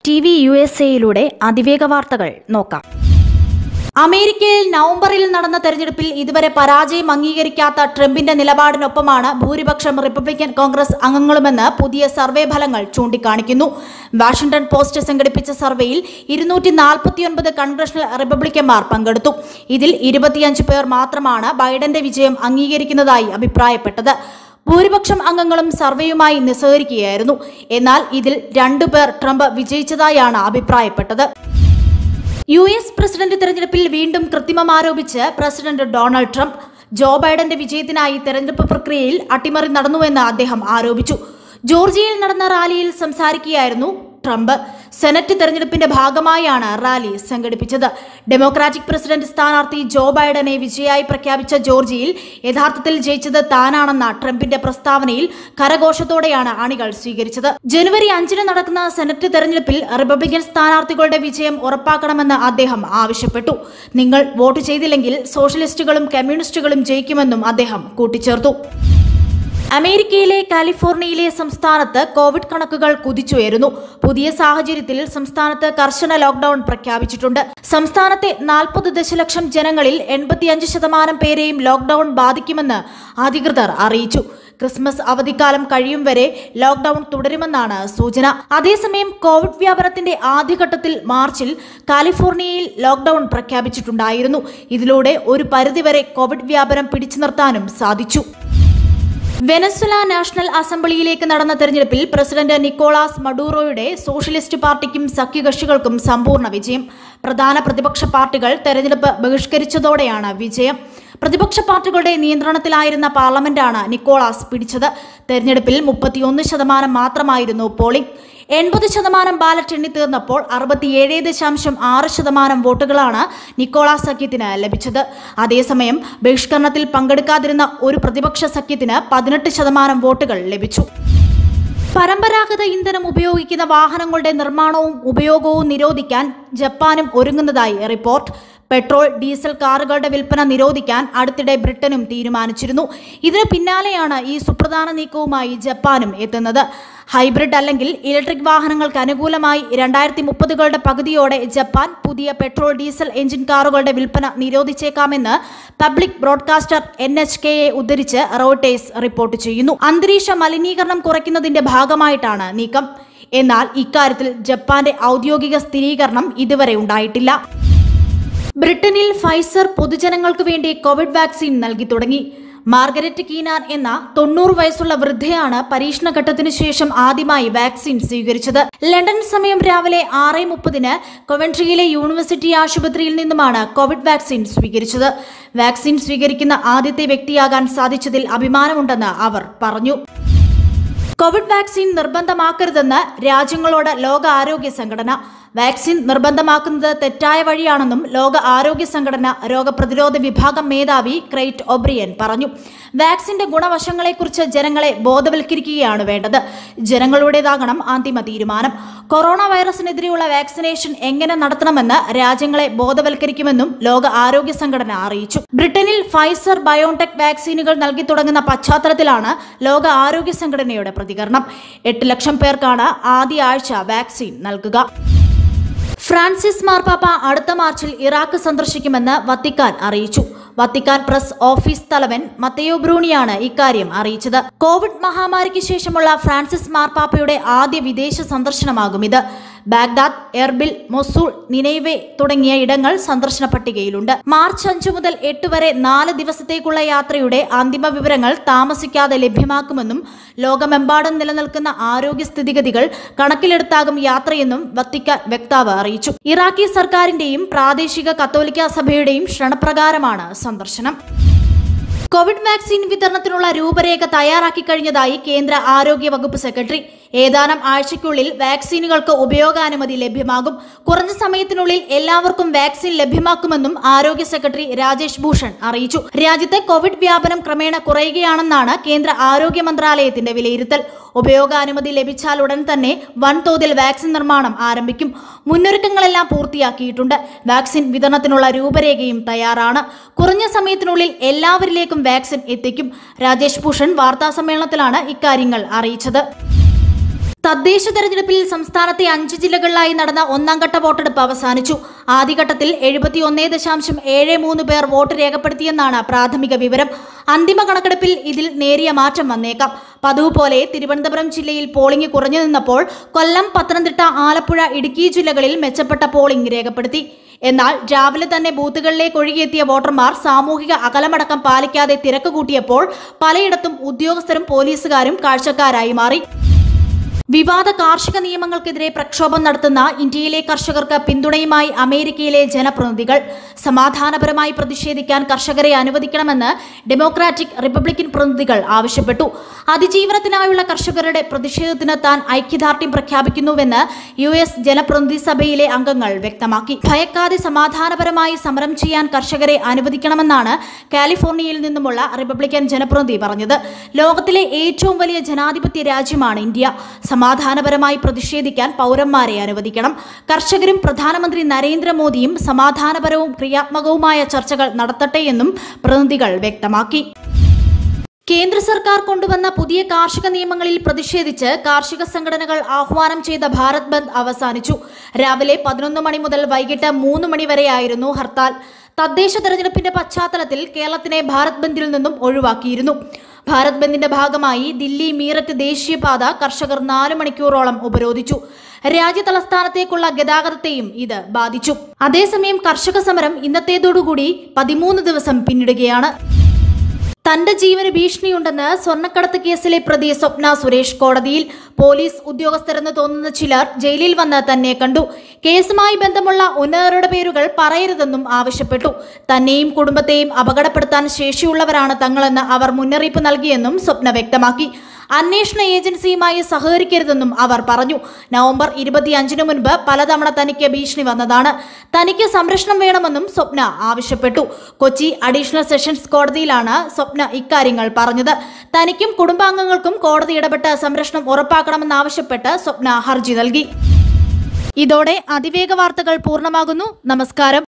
T V U S എയിലൂടെ അതിവേഗ വാർത്തകൾ നോക്കാം അമേരിക്കയിൽ നവംബറിൽ നടന്ന തെരഞ്ഞെടുപ്പിൽ ഇതുവരെ പരാജയം അംഗീകരിക്കാത്ത ട്രംപിന്റെ നിലപാടിനൊപ്പമാണ് ഭൂരിപക്ഷം റിപ്പബ്ലിക്കൻ കോൺഗ്രസ് അംഗങ്ങളുമെന്ന് പുതിയ സർവേ ഫലങ്ങൾ ചൂണ്ടിക്കാണിക്കുന്നു വാഷിംഗ്ടൺ പോസ്റ്റ് സംഘടിപ്പിച്ച സർവേയിൽ ഇരുന്നൂറ്റി നാൽപ്പത്തിയൊൻപത് കൺഗ്രഷണൽ റിപ്പബ്ലിക്കന്മാർ പങ്കെടുത്തു ഇതിൽ ഇരുപത്തിയഞ്ച് പേർ മാത്രമാണ് ബൈഡന്റെ വിജയം അംഗീകരിക്കുന്നതായി അഭിപ്രായപ്പെട്ടത് ഭൂരിപക്ഷം അംഗങ്ങളും സർവേയുമായി നിസ്സഹരിക്കുകയായിരുന്നു എന്നാൽ ഇതിൽ രണ്ടുപേർ ട്രംപ് വിജയിച്ചതായാണ് അഭിപ്രായപ്പെട്ടത് യു എസ് പ്രസിഡന്റ് തെരഞ്ഞെടുപ്പിൽ വീണ്ടും കൃത്രിമം ആരോപിച്ച് പ്രസിഡന്റ് ഡൊണാൾഡ് ട്രംപ് ജോ ബൈഡന്റെ വിജയത്തിനായി തെരഞ്ഞെടുപ്പ് പ്രക്രിയയിൽ അട്ടിമറി നടന്നുവെന്ന് അദ്ദേഹം ആരോപിച്ചു ജോർജിയയിൽ നടന്ന റാലിയിൽ സംസാരിക്കുകയായിരുന്നു ട്രംപ് സെനറ്റ് തെരഞ്ഞെടുപ്പിന്റെ ഭാഗമായാണ് റാലി സംഘടിപ്പിച്ചത് ഡെമോക്രാറ്റിക് പ്രസിഡന്റ് സ്ഥാനാർത്ഥി ജോ ബൈഡനെ വിജയായി പ്രഖ്യാപിച്ച ജോർജിയയിൽ യഥാർത്ഥത്തിൽ ജയിച്ചത് താനാണെന്ന ട്രംപിന്റെ പ്രസ്താവനയിൽ കരഘോഷത്തോടെയാണ് അണികൾ സ്വീകരിച്ചത് ജനുവരി അഞ്ചിന് നടക്കുന്ന സെനറ്റ് തെരഞ്ഞെടുപ്പിൽ റിപ്പബ്ലിക്കൻ സ്ഥാനാർത്ഥികളുടെ വിജയം ഉറപ്പാക്കണമെന്ന് അദ്ദേഹം ആവശ്യപ്പെട്ടു നിങ്ങൾ വോട്ട് ചെയ്തില്ലെങ്കിൽ സോഷ്യലിസ്റ്റുകളും കമ്മ്യൂണിസ്റ്റുകളും ജയിക്കുമെന്നും അദ്ദേഹം കൂട്ടിച്ചേർത്തു അമേരിക്കയിലെ കാലിഫോർണിയയിലെ സംസ്ഥാനത്ത് കോവിഡ് കണക്കുകൾ കുതിച്ചുയരുന്നു പുതിയ സാഹചര്യത്തിൽ സംസ്ഥാനത്ത് കർശന ലോക്ഡൌൺ പ്രഖ്യാപിച്ചിട്ടുണ്ട് സംസ്ഥാനത്തെ നാൽപ്പത് ദശലക്ഷം ജനങ്ങളിൽ എൺപത്തിയഞ്ച് ശതമാനം പേരെയും ലോക്ഡൌൺ ബാധിക്കുമെന്ന് അധികൃതർ അറിയിച്ചു ക്രിസ്മസ് അവധിക്കാലം കഴിയും വരെ ലോക്ഡൌൺ തുടരുമെന്നാണ് സൂചന അതേസമയം കോവിഡ് വ്യാപനത്തിന്റെ ആദ്യഘട്ടത്തിൽ മാർച്ചിൽ കാലിഫോർണിയയിൽ ലോക്ഡൌൺ പ്രഖ്യാപിച്ചിട്ടുണ്ടായിരുന്നു ഇതിലൂടെ ഒരു പരിധിവരെ കോവിഡ് വ്യാപനം പിടിച്ചു നിർത്താനും സാധിച്ചു വെനസ്വല നാഷണൽ അസംബ്ലിയിലേക്ക് നടന്ന തെരഞ്ഞെടുപ്പിൽ പ്രസിഡന്റ് നിക്കോളാസ് മഡൂറോയുടെ സോഷ്യലിസ്റ്റ് പാർട്ടിക്കും സഖ്യകക്ഷികൾക്കും സമ്പൂർണ്ണ വിജയം പ്രധാന പ്രതിപക്ഷ പാർട്ടികൾ തെരഞ്ഞെടുപ്പ് ബഹിഷ്കരിച്ചതോടെയാണ് വിജയം പ്രതിപക്ഷ പാർട്ടികളുടെ നിയന്ത്രണത്തിലായിരുന്ന പാർലമെന്റാണ് നിക്കോളാസ് പിടിച്ചത് തെരഞ്ഞെടുപ്പിൽ മുപ്പത്തിയൊന്ന് ശതമാനം മാത്രമായിരുന്നു പോളിംഗ് എൺപത് ശതമാനം ബാലറ്റ് എണ്ണി തീർന്നപ്പോൾ അറുപത്തിയേഴ് ദശാംശം ആറ് ശതമാനം വോട്ടുകളാണ് നിക്കോളാസ് സഖ്യത്തിന് ലഭിച്ചത് അതേസമയം ബഹിഷ്കരണത്തിൽ പങ്കെടുക്കാതിരുന്ന ഒരു പ്രതിപക്ഷ സഖ്യത്തിന് പതിനെട്ട് ശതമാനം വോട്ടുകൾ ലഭിച്ചു പരമ്പരാഗത ഇന്ധനം ഉപയോഗിക്കുന്ന വാഹനങ്ങളുടെ നിർമ്മാണവും ഉപയോഗവും നിരോധിക്കാൻ ജപ്പാനും ഒരുങ്ങുന്നതായി റിപ്പോർട്ട് പെട്രോൾ ഡീസൽ കാറുകളുടെ വിൽപ്പന നിരോധിക്കാൻ അടുത്തിടെ ബ്രിട്ടനും തീരുമാനിച്ചിരുന്നു ഇതിനു പിന്നാലെയാണ് ഈ സുപ്രധാന നീക്കവുമായി ജപ്പാനും എത്തുന്നത് ഹൈബ്രിഡ് അല്ലെങ്കിൽ ഇലക്ട്രിക് വാഹനങ്ങൾക്ക് അനുകൂലമായി രണ്ടായിരത്തി മുപ്പതുകളുടെ പകുതിയോടെ ജപ്പാൻ പുതിയ പെട്രോൾ ഡീസൽ എഞ്ചിൻ കാറുകളുടെ വിൽപ്പന നിരോധിച്ചേക്കാമെന്ന് പബ്ലിക് ബ്രോഡ്കാസ്റ്റർ എൻ എച്ച് കെയെ ഉദ്ധരിച്ച് റോട്ടേഴ്സ് റിപ്പോർട്ട് ചെയ്യുന്നു അന്തരീക്ഷ മലിനീകരണം കുറയ്ക്കുന്നതിന്റെ ഭാഗമായിട്ടാണ് നീക്കം എന്നാൽ ഇക്കാര്യത്തിൽ ജപ്പാന്റെ ഔദ്യോഗിക സ്ഥിരീകരണം ഇതുവരെ ഉണ്ടായിട്ടില്ല ബ്രിട്ടനിൽ ഫൈസർ പൊതുജനങ്ങൾക്ക് വേണ്ടി കോവിഡ് വാക്സിൻ നൽകി തുടങ്ങി മാർഗരറ്റ് കീനാൻ എന്ന തൊണ്ണൂറ് വയസ്സുള്ള വൃദ്ധയാണ് പരീക്ഷണ ഘട്ടത്തിനു ശേഷം ആദ്യമായി വാക്സിൻ സ്വീകരിച്ചത് ലണ്ടൻ സമയം രാവിലെ ആറ് മുപ്പതിന് കൊവൻട്രിയിലെ യൂണിവേഴ്സിറ്റി ആശുപത്രിയിൽ നിന്നുമാണ് കോവിഡ് വാക്സിൻ സ്വീകരിച്ചത് വാക്സിൻ സ്വീകരിക്കുന്ന ആദ്യത്തെ വ്യക്തിയാകാൻ സാധിച്ചതിൽ അഭിമാനമുണ്ടെന്ന് അവർ പറഞ്ഞു കോവിഡ് വാക്സിൻ നിർബന്ധമാക്കരുതെന്ന് രാജ്യങ്ങളോട് ലോക ആരോഗ്യ സംഘടന വാക്സിൻ നിർബന്ധമാക്കുന്നത് തെറ്റായ വഴിയാണെന്നും ലോക ആരോഗ്യ സംഘടന രോഗപ്രതിരോധ വിഭാഗം മേധാവി ക്രൈറ്റ് ഒബ്രിയൻ പറഞ്ഞു വാക്സിന്റെ ഗുണവശങ്ങളെക്കുറിച്ച് ജനങ്ങളെ ബോധവൽക്കരിക്കുകയാണ് വേണ്ടത് ജനങ്ങളുടേതാകണം അന്തിമ തീരുമാനം കൊറോണ വൈറസിനെതിരെയുള്ള വാക്സിനേഷൻ എങ്ങനെ നടത്തണമെന്ന് രാജ്യങ്ങളെ ബോധവൽക്കരിക്കുമെന്നും ലോക ആരോഗ്യ സംഘടന അറിയിച്ചു ബ്രിട്ടനിൽ ഫൈസർ ബയോടെക് വാക്സിനുകൾ നൽകി തുടങ്ങുന്ന പശ്ചാത്തലത്തിലാണ് ലോക ആരോഗ്യ സംഘടനയുടെ പ്രതികരണം എട്ട് ലക്ഷം പേർക്കാണ് ആദ്യ ആഴ്ച വാക്സിൻ നൽകുക ഫ്രാൻസിസ് മാർപ്പാപ്പ അടുത്ത മാർച്ചിൽ ഇറാഖ് സന്ദർശിക്കുമെന്ന് വത്തിക്കാൻ അറിയിച്ചു വത്തിക്കാൻ പ്രസ് ഓഫീസ് തലവൻ മത്തയോ ബ്രൂണിയാണ് ഇക്കാര്യം അറിയിച്ചത് കോവിഡ് മഹാമാരിക്ക് ശേഷമുള്ള ഫ്രാൻസിസ് മാർപ്പാപ്പയുടെ ആദ്യ വിദേശ സന്ദർശനമാകും ഇത് ബാഗ്ദാദ് എർബിൽ മൊസൂൾ നിനൈവെ തുടങ്ങിയ ഇടങ്ങൾ സന്ദർശന പട്ടികയിലുണ്ട് മാർച്ച് അഞ്ചു മുതൽ എട്ട് വരെ നാല് ദിവസത്തേക്കുള്ള യാത്രയുടെ അന്തിമ വിവരങ്ങൾ താമസിക്കാതെ ലഭ്യമാക്കുമെന്നും ലോകമെമ്പാടും നിലനിൽക്കുന്ന ആരോഗ്യ സ്ഥിതിഗതികൾ കണക്കിലെടുത്താകും യാത്രയെന്നും വത്തിക്കാൻ വക്താവ് അറിയിച്ചു ഇറാഖി സർക്കാരിന്റെയും പ്രാദേശിക കത്തോലിക്ക സഭയുടെയും ക്ഷണപ്രകാരമാണ് സന്ദർശനം കോവിഡ് വാക്സിൻ വിതരണത്തിനുള്ള രൂപരേഖ തയ്യാറാക്കി കഴിഞ്ഞതായി കേന്ദ്ര ആരോഗ്യ വകുപ്പ് സെക്രട്ടറി ഏതാനും ആഴ്ചയ്ക്കുള്ളിൽ വാക്സിനുകൾക്ക് ഉപയോഗാനുമതി ലഭ്യമാകും കുറഞ്ഞ സമയത്തിനുള്ളിൽ എല്ലാവർക്കും വാക്സിൻ ലഭ്യമാക്കുമെന്നും ആരോഗ്യ സെക്രട്ടറി രാജേഷ് ഭൂഷൺ അറിയിച്ചു രാജ്യത്തെ കോവിഡ് വ്യാപനം ക്രമേണ കുറയുകയാണെന്നാണ് കേന്ദ്ര ആരോഗ്യ മന്ത്രാലയത്തിന്റെ വിലയിരുത്തൽ ഉപയോഗാനുമതി ലഭിച്ചാൽ ഉടൻ തന്നെ വൻതോതിൽ വാക്സിൻ നിർമ്മാണം ആരംഭിക്കും മുന്നൊരുക്കങ്ങളെല്ലാം പൂർത്തിയാക്കിയിട്ടുണ്ട് വാക്സിൻ വിതരണത്തിനുള്ള രൂപരേഖയും തയ്യാറാണ് കുറഞ്ഞ സമയത്തിനുള്ളിൽ എല്ലാവരിലേക്കും വാക്സിൻ എത്തിക്കും രാജേഷ് ഭൂഷൺ വാർത്താസമ്മേളനത്തിലാണ് ഇക്കാര്യങ്ങൾ അറിയിച്ചത് തദ്ദേശ തെരഞ്ഞെടുപ്പിൽ സംസ്ഥാനത്തെ അഞ്ച് ജില്ലകളിലായി നടന്ന ഒന്നാം ഘട്ട വോട്ടെടുപ്പ് അവസാനിച്ചു ആദ്യഘട്ടത്തിൽ എഴുപത്തിയൊന്നേ ദശാംശം ഏഴ് മൂന്ന് പേർ വോട്ട് രേഖപ്പെടുത്തിയെന്നാണ് പ്രാഥമിക വിവരം അന്തിമ കണക്കെടുപ്പിൽ ഇതിൽ നേരിയ മാറ്റം വന്നേക്കാം പതിവ് പോലെ തിരുവനന്തപുരം ജില്ലയിൽ പോളിംഗ് കുറഞ്ഞു നിന്നപ്പോൾ കൊല്ലം പത്തനംതിട്ട ആലപ്പുഴ ഇടുക്കി ജില്ലകളിൽ മെച്ചപ്പെട്ട പോളിംഗ് രേഖപ്പെടുത്തി എന്നാൽ രാവിലെ തന്നെ ബൂത്തുകളിലേക്ക് ഒഴുകിയെത്തിയ വോട്ടർമാർ സാമൂഹിക അകലമടക്കം പാലിക്കാതെ തിരക്ക് കൂട്ടിയപ്പോൾ പലയിടത്തും ഉദ്യോഗസ്ഥരും പോലീസുകാരും കാഴ്ചക്കാരായി മാറി വിവാദ കാർഷിക നിയമങ്ങൾക്കെതിരെ പ്രക്ഷോഭം നടത്തുന്ന ഇന്ത്യയിലെ കർഷകർക്ക് പിന്തുണയുമായി അമേരിക്കയിലെ ജനപ്രതിനിധികൾ സമാധാനപരമായി പ്രതിഷേധിക്കാൻ കർഷകരെ അനുവദിക്കണമെന്ന് ഡെമോക്രാറ്റിക് റിപ്പബ്ലിക്കൻ പ്രതിനിധികൾ ആവശ്യപ്പെട്ടു അതിജീവനത്തിനായുള്ള കർഷകരുടെ പ്രതിഷേധത്തിന് താൻ ഐക്യദാർഢ്യം പ്രഖ്യാപിക്കുന്നുവെന്ന് യു എസ് ജനപ്രതിനിധി സഭയിലെ അംഗങ്ങൾ വ്യക്തമാക്കി ഭയക്കാതെ സമാധാനപരമായി സമരം ചെയ്യാൻ കർഷകരെ അനുവദിക്കണമെന്നാണ് കാലിഫോർണിയയിൽ നിന്നുമുള്ള റിപ്പബ്ലിക്കൻ ജനപ്രതിനിധി പറഞ്ഞത് ലോകത്തിലെ ഏറ്റവും വലിയ ജനാധിപത്യ രാജ്യമാണ് ഇന്ത്യ സമാധാനപരമായി പ്രതിഷേധിക്കാൻ പൗരന്മാരെ അനുവദിക്കണം കർഷകരും പ്രധാനമന്ത്രി നരേന്ദ്രമോദിയും സമാധാനപരവും ക്രിയാത്മകവുമായ ചർച്ചകൾ നടത്തട്ടെയെന്നും പ്രതിനിധികൾ വ്യക്തമാക്കി കേന്ദ്ര സർക്കാർ കൊണ്ടുവന്ന പുതിയ കാർഷിക നിയമങ്ങളിൽ പ്രതിഷേധിച്ച് കാർഷിക സംഘടനകൾ ആഹ്വാനം ചെയ്ത ഭാരത് ബന്ദ് അവസാനിച്ചു രാവിലെ പതിനൊന്ന് മണി മുതൽ വൈകിട്ട് മൂന്ന് മണി വരെയായിരുന്നു ഹർത്താൽ തദ്ദേശ തെരഞ്ഞെടുപ്പിന്റെ പശ്ചാത്തലത്തിൽ കേരളത്തിനെ ഭാരത് ബന്ദിൽ നിന്നും ഒഴിവാക്കിയിരുന്നു ഭാരത് ബന്ദിന്റെ ഭാഗമായി ദില്ലി മീററ്റ് ദേശീയപാത കർഷകർ നാല് മണിക്കൂറോളം ഉപരോധിച്ചു രാജ്യ തലസ്ഥാനത്തേക്കുള്ള ഗതാഗതത്തെയും ഇത് ബാധിച്ചു അതേസമയം കർഷക സമരം ഇന്നത്തേതോടുകൂടി പതിമൂന്ന് ദിവസം പിന്നിടുകയാണ് തന്റെ ജീവന് ഭീഷണിയുണ്ടെന്ന് സ്വർണ്ണക്കടത്ത് കേസിലെ പ്രതി സ്വപ്ന സുരേഷ് കോടതിയിൽ പോലീസ് ഉദ്യോഗസ്ഥരെന്ന് തോന്നുന്ന ചിലർ ജയിലിൽ വന്ന് തന്നെ കണ്ടു കേസുമായി ബന്ധമുള്ള ഉന്നതരുടെ പേരുകൾ പറയരുതെന്നും ആവശ്യപ്പെട്ടു തന്നെയും കുടുംബത്തെയും അപകടപ്പെടുത്താൻ ശേഷിയുള്ളവരാണ് തങ്ങളെന്ന് അവർ മുന്നറിയിപ്പ് നൽകിയെന്നും സ്വപ്ന വ്യക്തമാക്കി അന്വേഷണ ഏജൻസിയുമായി സഹകരിക്കരുതെന്നും അവർ പറഞ്ഞു നവംബർ ഇരുപത്തിയഞ്ചിന് മുൻപ് പലതവണ തനിക്ക് ഭീഷണി വന്നതാണ് തനിക്ക് സംരക്ഷണം വേണമെന്നും സ്വപ്ന ആവശ്യപ്പെട്ടു കൊച്ചി അഡീഷണൽ സെഷൻസ് കോടതിയിലാണ് സ്വപ്ന ഇക്കാര്യങ്ങൾ പറഞ്ഞത് തനിക്കും കുടുംബാംഗങ്ങൾക്കും കോടതി ഇടപെട്ട് സംരക്ഷണം ഉറപ്പാക്കണമെന്നാവശ്യപ്പെട്ട് സ്വപ്ന ഹർജി നൽകി ഇതോടെ അതിവേഗ വാർത്തകൾ പൂർണ്ണമാകുന്നു നമസ്കാരം